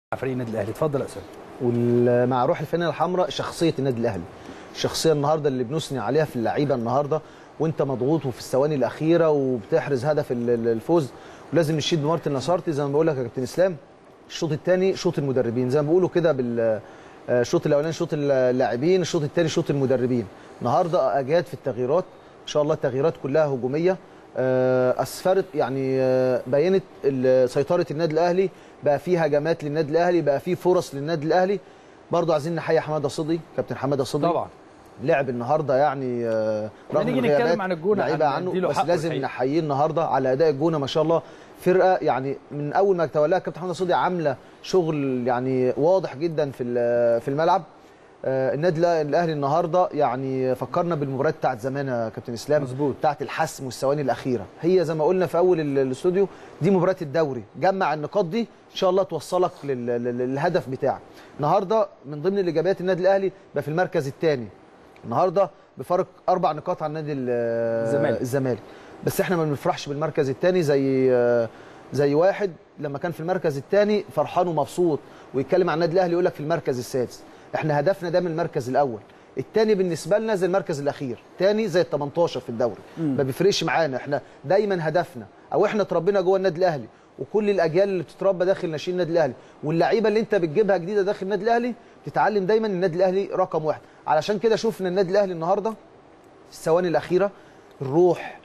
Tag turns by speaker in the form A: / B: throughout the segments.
A: فريق النادي الاهلي اتفضل يا اسامه
B: ومع روح الفانله الحمراء شخصيه النادي الاهلي الشخصيه النهارده اللي بنثني عليها في اللعيبه النهارده وانت مضغوط وفي الثواني الاخيره وبتحرز هدف ال- ال- الفوز ولازم نشيد بمارتن نصارتي زي ما بقول لك يا كابتن اسلام الشوط الثاني شوط المدربين زي ما بيقولوا كده بال آه، الشوط الاولاني شوط اللاعبين الشوط الثاني شوط المدربين النهارده اجاد في التغييرات ان شاء الله التغييرات كلها هجوميه آه، اسفرت يعني آه، بينت ال- سيطره النادي الاهلي بقى في هجمات للنادي الاهلي بقى في فرص للنادي الاهلي برضو عايزين نحيي حماده صدقي كابتن حماده صدقي
A: طبعا
B: لعب النهارده يعني آه، رغم
A: نيجي
B: الغيابات
A: نتكلم عن الجونة،
B: لعيبه
A: عن-
B: عنه
A: نديله
B: بس
A: حقه
B: لازم
A: الحقيقة.
B: نحييه النهارده على اداء الجونه ما شاء الله فرقه يعني من اول ما تولاها كابتن حماده صدقي عامله شغل يعني واضح جدا في ال- في الملعب آه، النادي الأ- الاهلي النهارده يعني فكرنا بالمباريات بتاعت زمان يا كابتن اسلام
A: مظبوط.
B: بتاعت الحسم والثواني الاخيره هي زي ما قلنا في اول ال- الاستوديو دي مباراه الدوري جمع النقاط دي ان شاء الله توصلك لل- لل- للهدف بتاعك النهارده من ضمن الايجابيات النادي الاهلي بقى في المركز الثاني النهارده بفرق اربع نقاط عن نادي ال-
A: الزمالك.
B: الزمالك بس احنا ما بنفرحش بالمركز الثاني زي زي واحد لما كان في المركز الثاني فرحان ومبسوط ويتكلم عن النادي الاهلي يقول لك في المركز السادس احنا هدفنا ده من المركز الاول الثاني بالنسبه لنا زي المركز الاخير ثاني زي ال 18 في الدوري ما بيفرقش معانا احنا دايما هدفنا او احنا اتربينا جوه النادي الاهلي وكل الاجيال اللي بتتربى داخل ناشئين النادي الاهلي واللعيبه اللي انت بتجيبها جديده داخل النادي الاهلي بتتعلم دايما النادي الاهلي رقم واحد علشان كده شفنا النادي الاهلي النهارده في الثواني الاخيره الروح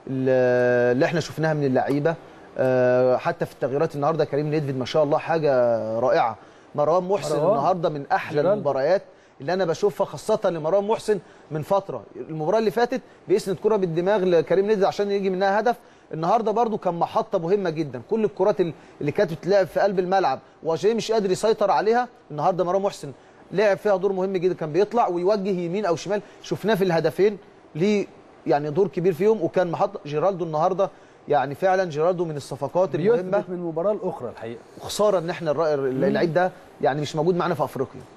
B: اللي اللي احنا شفناها من اللعيبه آه، حتى في التغييرات النهارده كريم نيدفيد ما شاء الله حاجه رائعه مروان محسن
A: مروان.
B: النهارده من احلى
A: جيرالدو.
B: المباريات اللي انا بشوفها خاصه لمروان محسن من فتره المباراه اللي فاتت بيسند كره بالدماغ لكريم نيدفيد عشان يجي منها هدف النهارده برده كان محطه مهمه جدا كل الكرات ال- اللي كانت بتلعب في قلب الملعب وجاي مش قادر يسيطر عليها النهارده مروان محسن لعب فيها دور مهم جدا كان بيطلع ويوجه يمين او شمال شفناه في الهدفين ليه يعني دور كبير فيهم وكان محط جيرالدو النهارده يعني فعلا جيرالدو من الصفقات المهمه
A: بيثبت من مباراه لاخرى الحقيقه
B: وخساره ان احنا الر- اللعيب ده يعني مش موجود معانا في افريقيا